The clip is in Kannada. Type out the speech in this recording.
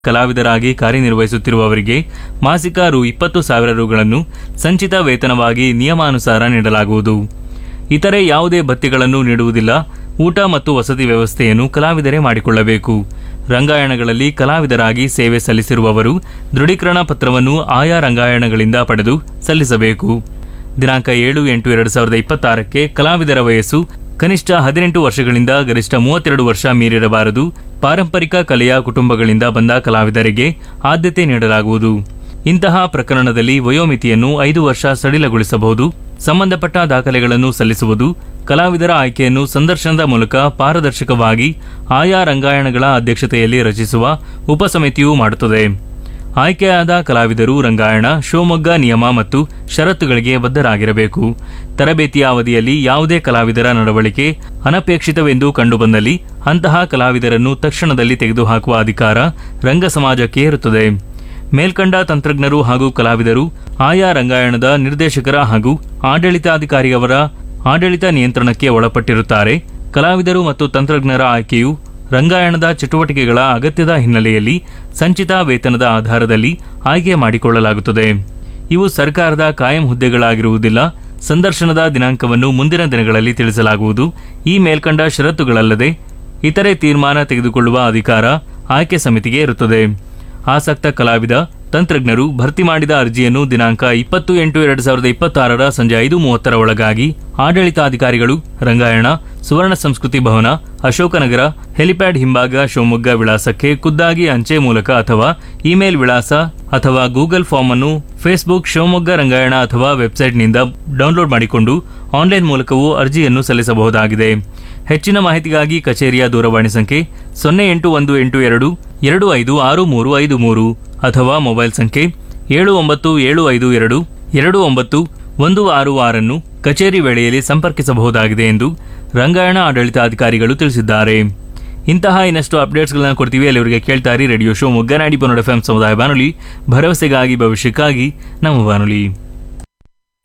ಕಲಾವಿದರಾಗಿ ಕಾರ್ಯನಿರ್ವಹಿಸುತ್ತಿರುವವರಿಗೆ ಮಾಸಿಕ ರು ಇಪ್ಪತ್ತು ಸಾವಿರ ರುಗಳನ್ನು ಸಂಚಿತ ವೇತನವಾಗಿ ನಿಯಮಾನುಸಾರ ನೀಡಲಾಗುವುದು ಇತರೆ ಯಾವುದೇ ಭತ್ಯೆಗಳನ್ನು ನೀಡುವುದಿಲ್ಲ ಊಟ ಮತ್ತು ವಸತಿ ವ್ಯವಸ್ಥೆಯನ್ನು ಕಲಾವಿದರೇ ಮಾಡಿಕೊಳ್ಳಬೇಕು ರಂಗಾಯಣಗಳಲ್ಲಿ ಕಲಾವಿದರಾಗಿ ಸೇವೆ ಸಲ್ಲಿಸಿರುವವರು ದೃಢೀಕರಣ ಪತ್ರವನ್ನು ಆಯಾ ರಂಗಾಯಣಗಳಿಂದ ಪಡೆದು ಸಲ್ಲಿಸಬೇಕು ದಿನಾಂಕ ಏಳು ಎಂಟು ಎರಡು ಸಾವಿರದ ಇಪ್ಪತ್ತಾರಕ್ಕೆ ಕಲಾವಿದರ ವಯಸ್ಸು ಕನಿಷ್ಠ ಹದಿನೆಂಟು ವರ್ಷಗಳಿಂದ ಗರಿಷ್ಠ ಮೂವತ್ತೆರಡು ವರ್ಷ ಮೀರಿರಬಾರದು ಪಾರಂಪರಿಕ ಕಲೆಯ ಕುಟುಂಬಗಳಿಂದ ಬಂದ ಕಲಾವಿದರಿಗೆ ಆದ್ಯತೆ ನೀಡಲಾಗುವುದು ಇಂತಹ ಪ್ರಕರಣದಲ್ಲಿ ವಯೋಮಿತಿಯನ್ನು ಐದು ವರ್ಷ ಸಡಿಲಗೊಳಿಸಬಹುದು ಸಂಬಂಧಪಟ್ಟ ದಾಖಲೆಗಳನ್ನು ಸಲ್ಲಿಸುವುದು ಕಲಾವಿದರ ಆಯ್ಕೆಯನ್ನು ಸಂದರ್ಶನದ ಮೂಲಕ ಪಾರದರ್ಶಕವಾಗಿ ಆಯಾ ರಂಗಾಯಣಗಳ ಅಧ್ಯಕ್ಷತೆಯಲ್ಲಿ ರಚಿಸುವ ಉಪಸಮಿತಿಯು ಮಾಡುತ್ತದೆ ಆಯ್ಕೆಯಾದ ಕಲಾವಿದರು ರಂಗಾಯಣ ಶಿವಮೊಗ್ಗ ನಿಯಮ ಮತ್ತು ಷರತ್ತುಗಳಿಗೆ ಬದ್ಧರಾಗಿರಬೇಕು ತರಬೇತಿಯ ಅವಧಿಯಲ್ಲಿ ಯಾವುದೇ ಕಲಾವಿದರ ನಡವಳಿಕೆ ಅನಪೇಕ್ಷಿತವೆಂದು ಕಂಡುಬಂದಲ್ಲಿ ಅಂತಹ ಕಲಾವಿದರನ್ನು ತಕ್ಷಣದಲ್ಲಿ ತೆಗೆದುಹಾಕುವ ಅಧಿಕಾರ ರಂಗ ಸಮಾಜಕ್ಕೆ ಇರುತ್ತದೆ ಮೇಲ್ಕಂಡ ತಂತ್ರಜ್ಞರು ಹಾಗೂ ಕಲಾವಿದರು ಆಯಾ ರಂಗಾಯಣದ ನಿರ್ದೇಶಕರ ಹಾಗೂ ಆಡಳಿತಾಧಿಕಾರಿಯವರ ಆಡಳಿತ ನಿಯಂತ್ರಣಕ್ಕೆ ಒಳಪಟ್ಟಿರುತ್ತಾರೆ ಕಲಾವಿದರು ಮತ್ತು ತಂತ್ರಜ್ಞರ ಆಯ್ಕೆಯು ರಂಗಾಯಣದ ಚಟುವಟಿಕೆಗಳ ಅಗತ್ಯದ ಹಿನ್ನೆಲೆಯಲ್ಲಿ ಸಂಚಿತ ವೇತನದ ಆಧಾರದಲ್ಲಿ ಆಯ್ಕೆ ಮಾಡಿಕೊಳ್ಳಲಾಗುತ್ತದೆ ಇವು ಸರ್ಕಾರದ ಕಾಯಂ ಹುದ್ದೆಗಳಾಗಿರುವುದಿಲ್ಲ ಸಂದರ್ಶನದ ದಿನಾಂಕವನ್ನು ಮುಂದಿನ ದಿನಗಳಲ್ಲಿ ತಿಳಿಸಲಾಗುವುದು ಈ ಮೇಲ್ಕಂಡ ಷರತ್ತುಗಳಲ್ಲದೆ ಇತರೆ ತೀರ್ಮಾನ ತೆಗೆದುಕೊಳ್ಳುವ ಅಧಿಕಾರ ಆಯ್ಕೆ ಸಮಿತಿಗೆ ಇರುತ್ತದೆ ಆಸಕ್ತ ಕಲಾವಿದ ತಂತ್ರಜ್ಞರು ಭರ್ತಿ ಮಾಡಿದ ಅರ್ಜಿಯನ್ನು ದಿನಾಂಕ ಇಪ್ಪತ್ತು ಎಂಟು ಎರಡು ಸಾವಿರದ ಇಪ್ಪತ್ತಾರರ ಸಂಜೆ ಐದು ಮೂವತ್ತರ ಒಳಗಾಗಿ ಆಡಳಿತಾಧಿಕಾರಿಗಳು ರಂಗಾಯಣ ಸುವರ್ಣ ಸಂಸ್ಕೃತಿ ಭವನ ಅಶೋಕನಗರ ಹೆಲಿಪ್ಯಾಡ್ ಹಿಂಭಾಗ ಶಿವಮೊಗ್ಗ ವಿಳಾಸಕ್ಕೆ ಖುದ್ದಾಗಿ ಅಂಚೆ ಮೂಲಕ ಅಥವಾ ಇಮೇಲ್ ವಿಳಾಸ ಅಥವಾ ಗೂಗಲ್ ಫಾರ್ಮ್ ಅನ್ನು ಫೇಸ್ಬುಕ್ ಶಿವಮೊಗ್ಗ ರಂಗಾಯಣ ಅಥವಾ ವೆಬ್ಸೈಟ್ನಿಂದ ಡೌನ್ಲೋಡ್ ಮಾಡಿಕೊಂಡು ಆನ್ಲೈನ್ ಮೂಲಕವೂ ಅರ್ಜಿಯನ್ನು ಸಲ್ಲಿಸಬಹುದಾಗಿದೆ ಹೆಚ್ಚಿನ ಮಾಹಿತಿಗಾಗಿ ಕಚೇರಿಯ ದೂರವಾಣಿ ಸಂಖ್ಯೆ ಸೊನ್ನೆ ಎಂಟು ಒಂದು ಎಂಟು ಎರಡು ಎರಡು ಐದು ಆರು ಮೂರು ಐದು ಮೂರು ಅಥವಾ ಮೊಬೈಲ್ ಸಂಖ್ಯೆ ಏಳು ಒಂಬತ್ತು ಏಳು ಐದು ಎರಡು ಎರಡು ಒಂಬತ್ತು ಒಂದು ಆರು ಆರನ್ನು ಕಚೇರಿ ವೇಳೆಯಲ್ಲಿ ಸಂಪರ್ಕಿಸಬಹುದಾಗಿದೆ ಎಂದು ರಂಗಾಯಣ ಆಡಳಿತಾಧಿಕಾರಿಗಳು ತಿಳಿಸಿದ್ದಾರೆ ಇಂತಹ ಇನ್ನಷ್ಟು ಅಪ್ಡೇಟ್ಸ್ಗಳನ್ನ ಕೊಡ್ತೀವಿ ಅಲ್ಲಿವರೆಗೆ ಕೇಳ್ತಾರಿ ರೇಡಿಯೋ ಶೋ ಮೊಗ್ಗನಾಡಿ ಪನ್ನಡ ಎಫ್ ಸಮುದಾಯ ಬಾನುಲಿ ಭರವಸೆಗಾಗಿ ಭವಿಷ್ಯಕ್ಕಾಗಿ ನಮ್ಮ ಬಾನುಲಿ